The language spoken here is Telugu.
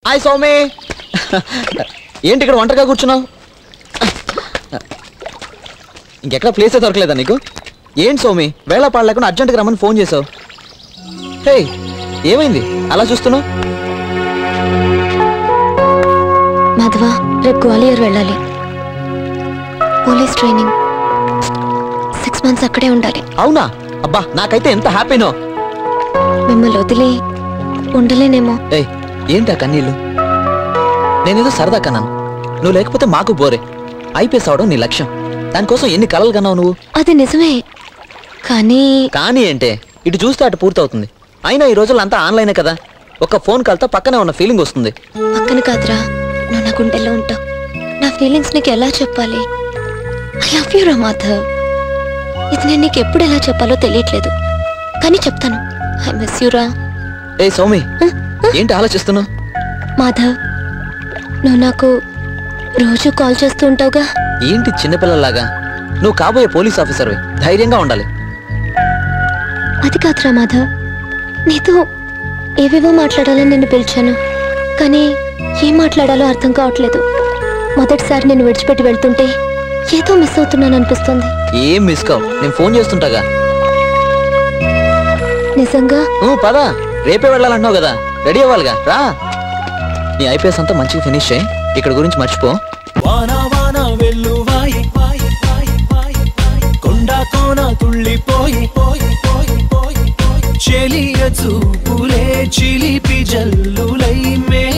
హాయ్ సౌమి ఏంటి ఇక్కడ ఒంటరిగా కూర్చున్నావు ఇంకెక్కడ ప్లేసే దొరకలేదా నీకు ఏంటి సౌమి వేళ పాడలేకుండా అర్జెంట్గా రమ్మని ఫోన్ చేసావు హే ఏమైంది అలా చూస్తున్నావు మాధవ రేపు గ్వాలియర్ వెళ్ళాలి పోలీస్ ట్రైనింగ్ సిక్స్ మంత్స్ అక్కడే ఉండాలి అవునా అబ్బా నాకైతే ఎంత హ్యాపీనో మిమ్మల్ని వదిలి ఉండలేనేమో ఏయ్ ఏంటి ఆ కన్నీళ్ళు నేనేదో సరదా కన్నాను నువ్వు లేకపోతే మాకు బోరే ఐపీఎస్ అవడం నీ లక్ష్యం దానికోసం ఎన్ని కలలు కన్నావు నువ్వు అది నిజమే కానీ కానీ ఏంటే ఇటు చూస్తే అటు పూర్తవుతుంది అయినా ఈ రోజుల్లో అంతా ఆన్లైనే కదా ఒక ఫోన్ కాల్తో పక్కనే ఉన్న ఫీలింగ్ వస్తుంది పక్కన కాదురా నువ్వు నా గుండెల్లో ఉంటావు నా ఫీలింగ్స్ నీకు ఎలా చెప్పాలి ఐ లవ్ యూ రా మాధవ్ ఇది నేను నీకు ఎప్పుడు ఎలా చెప్పాలో తెలియట్లేదు కానీ చెప్తాను ఐ మిస్ యూ రా ఏ సౌమి ఏంటి ఆలోచిస్తున్నావు మాధవ్ నువ్వు నాకు రోజు కాల్ చేస్తూ ఉంటావుగా ఏంటి చిన్నపిల్లలాగా నువ్వు కాబోయే పోలీస్ ఆఫీసర్వి ధైర్యంగా ఉండాలి అది కాదురా మాధవ్ నీతో ఏవేవో మాట్లాడాలని నిన్ను పిలిచాను కానీ ఏం మాట్లాడాలో అర్థం కావట్లేదు మొదటిసారి నేను విడిచిపెట్టి వెళ్తుంటే ఏదో మిస్ అవుతున్నాను అనిపిస్తుంది ఏం మిస్ కావు నేను ఫోన్ చేస్తుంటాగా నిజంగా ఊ, పద రేపే వెళ్ళాలంటున్నావు కదా రెడీ అవ్వాలిగా రా నీ ఐపీఎస్ అంతా మంచిగా ఫినిష్ చేయి ఇక్కడ గురించి మర్చిపో వాన వాన వెల్లువాయి వాయి, వాయి, వాయి, వాయి. కొండ కోన తుళ్ళిపోయి పోయి పోయి పోయి పోయి చెలియ చూపులే చిలిపి జల్లులై మే